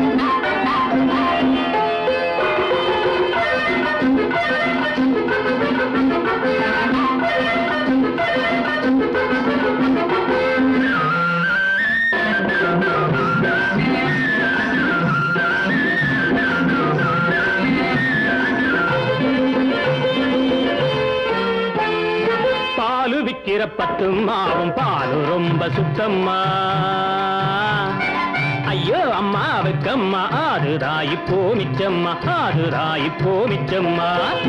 பாலு விக்கிற பத்து மாவும் பாலு ரொம்ப சுத்தம்மா ஐயோ அம்மா வெக்கம்மா ஆடுதா இப்போ மிச்சம்மா ஆடுதா இப்போ மிச்சம்மா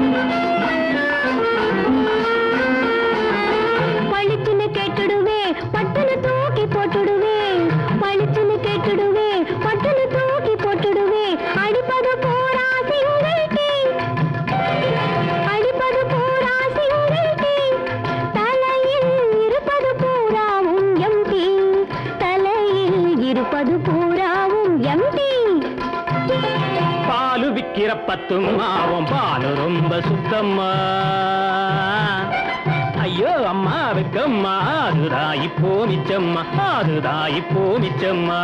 பளிச்சுன்னு கேட்டுடுவே பட்டுன்னு தூக்கி போட்டுடுவே பளிச்சுன்னு கேட்டுடுவே பட்டுன்னு தூக்கி போட்டுடுவே அடிப்பது பூரா சிங்கிள் டீ அடிப்பது பூரா சிங்கிள் டீ தலையில் இருப்பது பூராவும் எம்டி தலையில் இருப்பது பூராவும் எம்டி பாலு விக்கிற பத்து மாவும் பாலு ரொம்ப சுத்தம்மா ஐயோ அம்மா வெக்கம்மா ஆடுதா இப்போ மிச்சம்மா ஆடுதா இப்போ மிச்சம்மா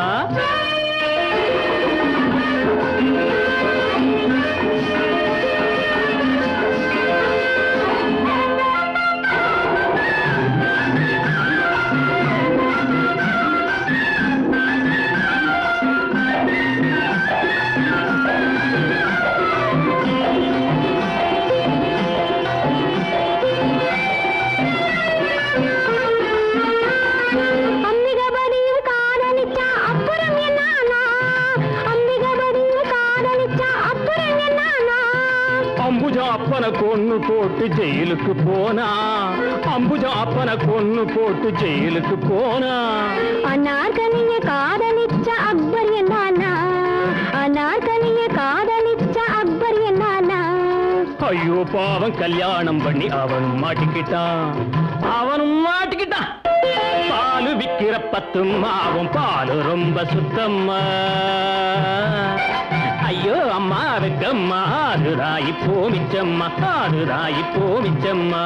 அம்பிகபதியும் காதலிச்சா அப்புறம் என்னானா அம்பிகபதியும் காதலிச்சா அப்புறம் என்னானா அம்புஜா அப்பனை கொன்னு போட்டு ஜெயிலுக்கு போனா அம்புஜா அப்பனை கொன்னு போட்டு ஜெயிலுக்கு போனா அனார்கலிய காதலிச்ச அக்பர் என்னானா அனார்கலிய காதலிச்ச அக்பர் என்னானா ஐயோ பாவம் கல்யாணம் பண்ணி அவனும் மாட்டிக்கிட்டான் அவனும் மாட்டிக்கிட்டான் பாலு விக்கிற பத்து மாவும் பாலு ரொம்ப சுத்தம்மா ஐயோ அம்மா வெக்கம்மா ஆடுதா இப்போ மிச்சம்மா ஆடுதா இப்போ மிச்சம்மா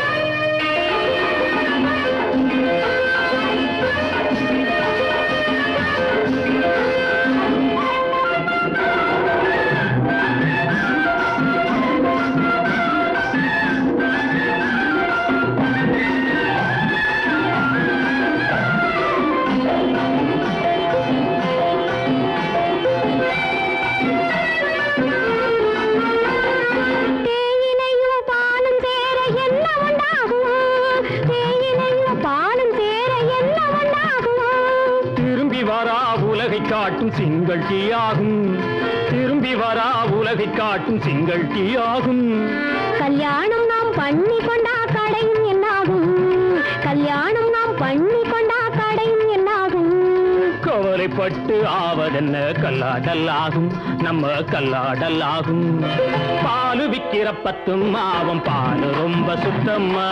தேயிலையும் பாலும் சேர என்ன உண்டாகும் தேயிலையும் பாலும் சேர என்ன உண்டாகும் திரும்பி வரா உலகை காட்டும் சிங்கள் டீயாகும் திரும்பி வரா உலகை காட்டும் சிங்கள் டீயாகும் கல்யாணம் நாம் பண்ணி கொண்டா கடையும் என்னாகும் கல்யாணம் நாம் பண்ணி கொண்டா கடையும் என்னாகும் கவலைப்பட்டு ஆவதென்ன கல்லாடலாகும் நம்ம கல்லாடலாகும் பாலு விக்கிற பத்தும் மாவும் பாலு ரொம்ப சுத்தம்மா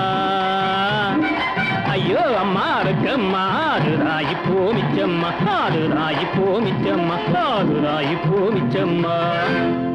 ஐயோ அம்மா இருக்கம்மா ஆடுராயி போமிச்சம்மா ஆடுராயி போமிச்சம்மா ஆடுராயி போமிச்சம்மா